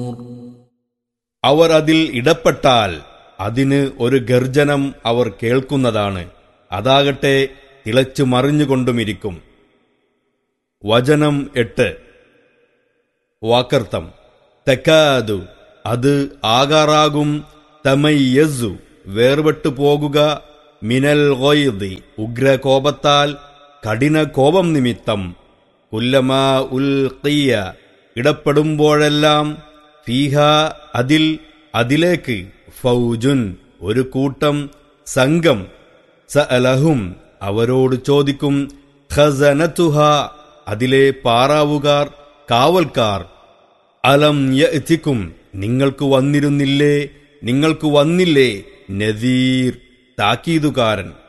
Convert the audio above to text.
അവർ അതിൽ ഇടപെട്ടാൽ അതിന് ഒരു ഗർജനം അവർ കേൾക്കുന്നതാണ് അതാകട്ടെ തിളച്ചു മറിഞ്ഞുകൊണ്ടുമിരിക്കും വചനം എട്ട് വാക്കർത്ഥം തെക്കാതു അത് ആകാറാകും തമയ്യസു വേർപെട്ടു പോകുക മിനൽ ഗൊയ്ദി ഉഗ്രകോപത്താൽ കഠിന കോപം നിമിത്തം കുല്ലമാ ഉൽക്കിയ ഇടപെടുമ്പോഴെല്ലാം ഫീഹ അതിൽ അതിലേക്ക് ഫൗജുൻ ഒരു കൂട്ടം സംഘം സഅലഹും അവരോട് ചോദിക്കും ഖസനതുഹ അതിലെ പാറാവുകാർ കാവൽക്കാർ അലം യഅ്തിക്കും നിങ്ങൾക്ക് വന്നിരുന്നില്ലേ നിങ്ങൾക്ക് വന്നില്ലേ നദീർ താക്കീതുകാരൻ